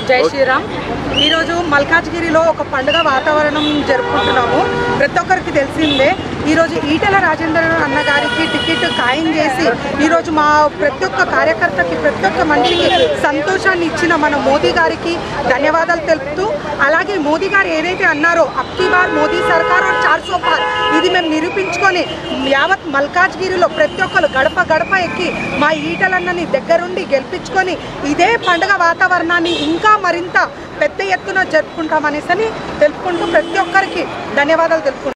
జై శ్రీరామ్ ఈరోజు మల్కాజ్గిరిలో ఒక పండుగ వాతావరణం జరుపుకుంటున్నాము ప్రతి ఒక్కరికి తెలిసిందే ఈరోజు ఈటెల రాజేందర్ అన్న గారికి టికెట్ ఖాయం చేసి ఈరోజు మా ప్రతి ఒక్క కార్యకర్తకి ప్రతి ఒక్క మనిషికి సంతోషాన్ని ఇచ్చిన మన మోదీ గారికి ధన్యవాదాలు తెలుపుతూ అలాగే మోదీ గారు ఏదైతే అన్నారో అప్కి బార్ మోదీ సర్కార్ और చార్ సో పార్ ఇది మేము నిరూపించుకొని యావత్ మల్కాజ్గిరిలో ప్రతి ఒక్కరు గడప గడప ఎక్కి మా ఈటలన్నని దగ్గరుండి గెలిపించుకొని ఇదే పండుగ వాతావరణాన్ని ఇంకా మరింత పెద్ద ఎత్తున జరుపుకుంటామనేసి తెలుపుకుంటూ ప్రతి ఒక్కరికి ధన్యవాదాలు తెలుపుకుంటాం